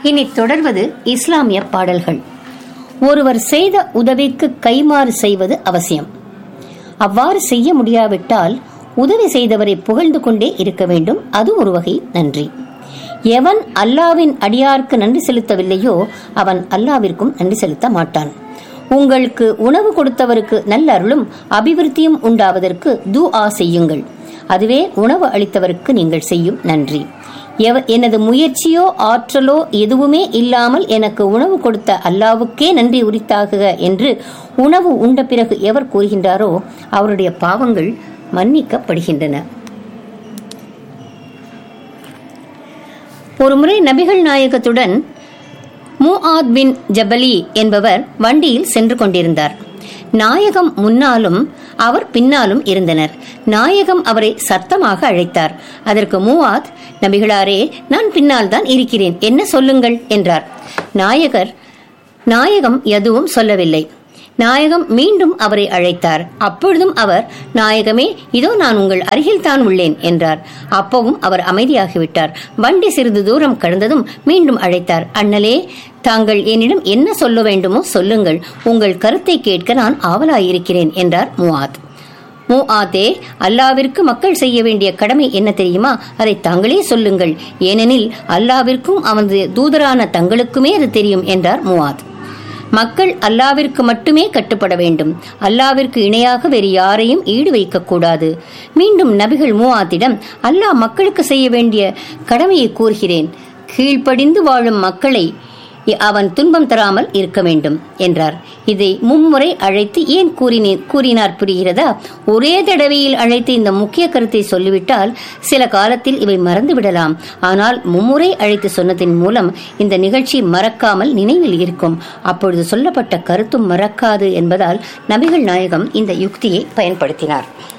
இனி தொடர்வது இஸ்லாமிய பாடல்கள் ஒருவர் செய்த உதவிக்கு கைமாறு செய்வது அவசியம் அவ்வாறு செய்ய முடியாவிட்டால் உதவி செய்தவரை புகழ்ந்து கொண்டே இருக்க வேண்டும் அது ஒரு வகை நன்றி எவன் அல்லாவின் அடியார்க்கு நன்றி செலுத்தவில்லையோ அவன் அல்லாவிற்கும் நன்றி செலுத்த மாட்டான் உங்களுக்கு உணவு கொடுத்தவருக்கு நல்ல அருளும் அபிவிருத்தியும் உண்டாவதற்கு துஆ செய்யுங்கள் அதுவே உணவு அளித்தவருக்கு நீங்கள் செய்யும் நன்றி எவ எனது முயற்சியோ ஆற்றலோ எதுவுமே இல்லாமல் எனக்கு உணவு கொடுத்த அல்லாவுக்கே நன்றி உரித்தாகுக என்று உணவு உண்ட பிறகு எவர் கூறுகின்றாரோ அவருடைய பாவங்கள் மன்னிக்கப்படுகின்றன ஒருமுறை நபிகள் நாயகத்துடன் முஆத் பின் ஜபலி என்பவர் வண்டியில் சென்று கொண்டிருந்தார் நாயகம் முன்னாலும் அவர் பின்னாலும் இருந்தனர் நாயகம் அவரை சத்தமாக அழைத்தார் அதற்கு மூவாத் நபிகளாரே நான் பின்னால் தான் இருக்கிறேன் என்ன சொல்லுங்கள் என்றார் நாயகர் நாயகம் எதுவும் சொல்லவில்லை நாயகம் மீண்டும் அவரை அழைத்தார் அப்பொழுதும் அவர் நாயகமே இதோ நான் உங்கள் அருகில் தான் உள்ளேன் என்றார் அப்பவும் அவர் அமைதியாகிவிட்டார் வண்டி சிறிது தூரம் கடந்ததும் மீண்டும் அழைத்தார் அண்ணலே தாங்கள் என்னிடம் என்ன சொல்ல வேண்டுமோ சொல்லுங்கள் உங்கள் கருத்தை கேட்க நான் ஆவலாயிருக்கிறேன் என்றார் முவாத் மூஆத்தே அல்லாவிற்கு மக்கள் செய்ய வேண்டிய கடமை என்ன தெரியுமா அதை தாங்களே சொல்லுங்கள் ஏனெனில் அல்லாவிற்கும் அவனது தூதரான தங்களுக்குமே அது தெரியும் என்றார் முவாத் மக்கள் அல்லாவிற்கு மட்டுமே கட்டுப்பட வேண்டும் அல்லாவிற்கு இணையாக வேறு யாரையும் ஈடு வைக்கக்கூடாது மீண்டும் நபிகள் மூவாத்திடம் அல்லாஹ் மக்களுக்கு செய்ய வேண்டிய கடமையை கூறுகிறேன் கீழ்ப்படிந்து வாழும் மக்களை அவன் துன்பம் தராமல் இருக்க வேண்டும் என்றார் இதை மும்முறை அழைத்து ஏன் கூறினேன் கூறினார் புரிகிறதா ஒரே தடவையில் அழைத்து இந்த முக்கிய கருத்தை சொல்லிவிட்டால் சில காலத்தில் இவை மறந்து விடலாம் ஆனால் மும்முறை அழைத்து சொன்னதின் மூலம் இந்த நிகழ்ச்சி மறக்காமல் நினைவில் இருக்கும் அப்பொழுது சொல்லப்பட்ட கருத்தும் மறக்காது என்பதால் நபிகள் நாயகம் இந்த யுக்தியை பயன்படுத்தினார்